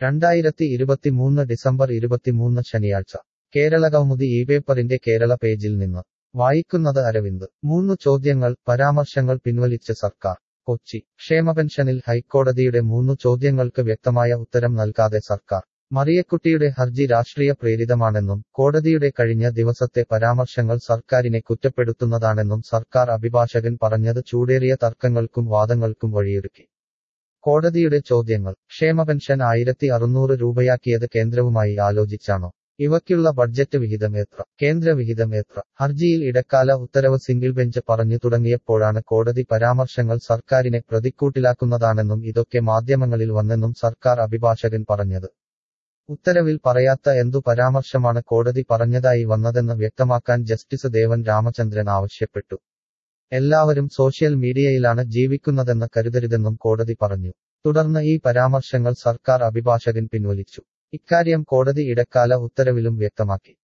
രണ്ടായിരത്തി ഇരുപത്തിമൂന്ന് ഡിസംബർ ഇരുപത്തിമൂന്ന് ശനിയാഴ്ച കേരള കൗമുദി ഈ പേപ്പറിന്റെ കേരള പേജിൽ നിന്ന് വായിക്കുന്നത് അരവിന്ദ് മൂന്ന് ചോദ്യങ്ങൾ പരാമർശങ്ങൾ പിൻവലിച്ച് സർക്കാർ കൊച്ചി ക്ഷേമപെൻഷനിൽ ഹൈക്കോടതിയുടെ മൂന്നു ചോദ്യങ്ങൾക്ക് വ്യക്തമായ ഉത്തരം നൽകാതെ സർക്കാർ മറിയക്കുട്ടിയുടെ ഹർജി രാഷ്ട്രീയ പ്രേരിതമാണെന്നും കോടതിയുടെ കഴിഞ്ഞ ദിവസത്തെ പരാമർശങ്ങൾ സർക്കാരിനെ കുറ്റപ്പെടുത്തുന്നതാണെന്നും സർക്കാർ അഭിഭാഷകൻ പറഞ്ഞത് ചൂടേറിയ തർക്കങ്ങൾക്കും വാദങ്ങൾക്കും വഴിയൊരുക്കി കോടതിയുടെ ചോദ്യങ്ങൾ ക്ഷേമപെൻഷൻ ആയിരത്തി അറുന്നൂറ് രൂപയാക്കിയത് കേന്ദ്രവുമായി ആലോചിച്ചാണോ ഇവയ്ക്കുള്ള ബഡ്ജറ്റ് വിഹിതം എത്ര കേന്ദ്ര വിഹിതം എത്ര ഹർജിയിൽ ഇടക്കാല ഉത്തരവ് സിംഗിൾ ബെഞ്ച് പറഞ്ഞു തുടങ്ങിയപ്പോഴാണ് കോടതി പരാമർശങ്ങൾ സർക്കാരിനെ പ്രതിക്കൂട്ടിലാക്കുന്നതാണെന്നും ഇതൊക്കെ മാധ്യമങ്ങളിൽ വന്നെന്നും സർക്കാർ അഭിഭാഷകൻ പറഞ്ഞത് ഉത്തരവിൽ പറയാത്ത എന്തു പരാമർശമാണ് കോടതി പറഞ്ഞതായി വന്നതെന്ന് വ്യക്തമാക്കാൻ ജസ്റ്റിസ് ദേവൻ രാമചന്ദ്രൻ ആവശ്യപ്പെട്ടു എല്ലാവരും സോഷ്യൽ മീഡിയയിലാണ് ജീവിക്കുന്നതെന്ന് കരുതരുതെന്നും കോടതി പറഞ്ഞു തുടർന്ന് ഈ പരാമർശങ്ങൾ സർക്കാർ അഭിഭാഷകൻ പിൻവലിച്ചു ഇക്കാര്യം കോടതി ഇടക്കാല ഉത്തരവിലും വ്യക്തമാക്കി